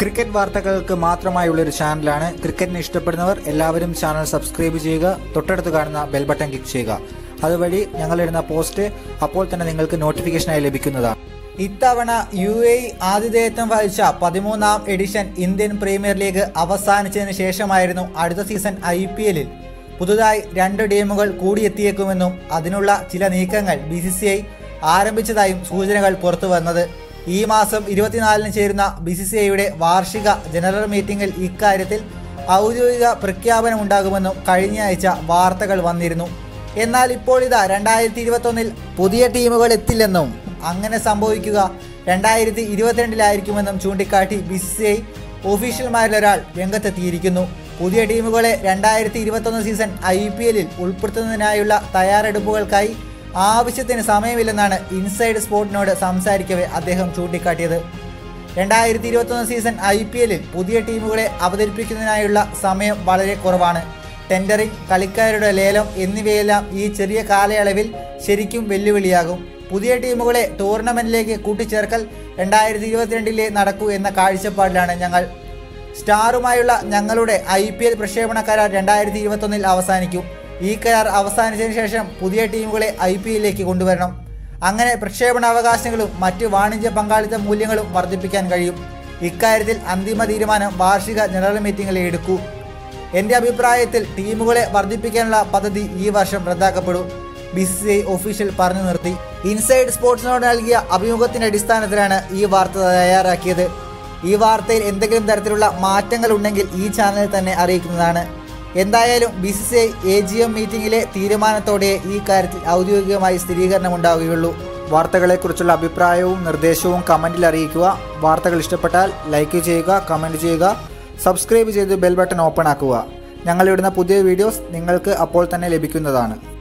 cricket വാർത്തകൾക്ക് മാത്രമായുള്ള ഒരു ചാനലാണ് ക്രിക്കറ്റിനെ ഇഷ്ടപ്പെടുന്നവർ എല്ലാവരും ചാനൽ സബ്സ്ക്രൈബ് ചെയ്യുക തൊട്ടടുത്ത് കാണുന്ന ബെൽ ബട്ടൺ ക്ലിക്ക് ചെയ്യുക അതുവഴി ഞങ്ങളിടുന്ന പോസ്റ്റ് അപ്പോൾ തന്നെ നിങ്ങൾക്ക് നോട്ടിഫിക്കേഷനായി ലഭിക്കുന്നതാണ് ഇത്തവണ യു എ ആതിഥേയത്വം വഹിച്ച പതിമൂന്നാം എഡിഷൻ ഇന്ത്യൻ പ്രീമിയർ ലീഗ് അവസാനിച്ചതിന് ശേഷമായിരുന്നു അടുത്ത സീസൺ ഐ പി എല്ലിൽ പുതുതായി രണ്ട് ടീമുകൾ കൂടിയെത്തിയേക്കുമെന്നും അതിനുള്ള ചില നീക്കങ്ങൾ ബി സി സി ഐ ആരംഭിച്ചതായും സൂചനകൾ പുറത്തു വന്നത് ഈ മാസം ഇരുപത്തിനാലിന് ചേരുന്ന ബി സി സി ഐയുടെ വാർഷിക ജനറൽ മീറ്റിംഗിൽ ഇക്കാര്യത്തിൽ ഔദ്യോഗിക പ്രഖ്യാപനമുണ്ടാകുമെന്നും കഴിഞ്ഞ ആഴ്ച വാർത്തകൾ വന്നിരുന്നു എന്നാൽ ഇപ്പോൾ ഇതാ രണ്ടായിരത്തി ഇരുപത്തൊന്നിൽ പുതിയ ടീമുകൾ എത്തില്ലെന്നും അങ്ങനെ സംഭവിക്കുക രണ്ടായിരത്തി ഇരുപത്തിരണ്ടിലായിരിക്കുമെന്നും ചൂണ്ടിക്കാട്ടി ബി സി സി ഐ ഒഫീഷ്യൽമാരിലൊരാൾ രംഗത്തെത്തിയിരിക്കുന്നു പുതിയ ടീമുകളെ രണ്ടായിരത്തി ഇരുപത്തൊന്ന് സീസൺ ഐ പി എല്ലിൽ ഉൾപ്പെടുത്തുന്നതിനായുള്ള തയ്യാറെടുപ്പുകൾക്കായി ആവശ്യത്തിന് സമയമില്ലെന്നാണ് ഇൻസൈഡ് സ്പോർട്ടിനോട് സംസാരിക്കവേ അദ്ദേഹം ചൂണ്ടിക്കാട്ടിയത് രണ്ടായിരത്തി ഇരുപത്തൊന്ന് സീസൺ ഐ പി എല്ലിൽ പുതിയ ടീമുകളെ അവതരിപ്പിക്കുന്നതിനായുള്ള സമയം വളരെ കുറവാണ് ടെൻഡറിംഗ് കളിക്കാരുടെ ലേലം എന്നിവയെല്ലാം ഈ ചെറിയ കാലയളവിൽ ശരിക്കും വെല്ലുവിളിയാകും പുതിയ ടീമുകളെ ടൂർണമെന്റിലേക്ക് കൂട്ടിച്ചേർക്കൽ രണ്ടായിരത്തി ഇരുപത്തിരണ്ടിലെ നടക്കൂ എന്ന കാഴ്ചപ്പാടിലാണ് ഞങ്ങൾ സ്റ്റാറുമായുള്ള ഞങ്ങളുടെ ഐ പി എൽ പ്രക്ഷേപണ കരാർ രണ്ടായിരത്തി ഇരുപത്തൊന്നിൽ അവസാനിക്കും ഈ കരാർ അവസാനിച്ചതിന് ശേഷം പുതിയ ടീമുകളെ ഐ പി എല്ലിലേക്ക് കൊണ്ടുവരണം അങ്ങനെ പ്രക്ഷേപണ അവകാശങ്ങളും മറ്റ് വാണിജ്യ പങ്കാളിത്ത മൂല്യങ്ങളും വർദ്ധിപ്പിക്കാൻ കഴിയും ഇക്കാര്യത്തിൽ അന്തിമ തീരുമാനം വാർഷിക ജനറൽ മീറ്റിംഗിൽ എടുക്കൂ എൻ്റെ അഭിപ്രായത്തിൽ ടീമുകളെ വർദ്ധിപ്പിക്കാനുള്ള പദ്ധതി ഈ വർഷം റദ്ദാക്കപ്പെടും ബി സി ഐ ഒഫീഷ്യൽ പറഞ്ഞു നിർത്തി ഇൻസൈഡ് സ്പോർട്സിനോട് നൽകിയ അഭിമുഖത്തിന്റെ അടിസ്ഥാനത്തിലാണ് ഈ വാർത്ത തയ്യാറാക്കിയത് ഈ വാർത്തയിൽ എന്തെങ്കിലും തരത്തിലുള്ള മാറ്റങ്ങൾ ഉണ്ടെങ്കിൽ ഈ ചാനൽ തന്നെ അറിയിക്കുന്നതാണ് എന്തായാലും B C C I A G M മീറ്റിംഗിലെ തീരുമാനത്തോടെ ഈ കാര്യത്തിൽ ഔദ്യോഗികമായി സ്ഥിരീകരണം ഉണ്ടാവുകയുള്ളൂ വാർത്തകളെക്കുറിച്ചുള്ള അഭിപ്രായവും നിർദ്ദേശവും കമൻറ്റിൽ അറിയിക്കുക വാർത്തകൾ ഇഷ്ടപ്പെട്ടാൽ ലൈക്ക് ചെയ്യുക കമൻറ്റ് ചെയ്യുക സബ്സ്ക്രൈബ് ചെയ്ത് ബെൽ ബട്ടൺ ഓപ്പൺ ആക്കുക ഞങ്ങളിടുന്ന പുതിയ വീഡിയോസ് നിങ്ങൾക്ക് അപ്പോൾ തന്നെ ലഭിക്കുന്നതാണ്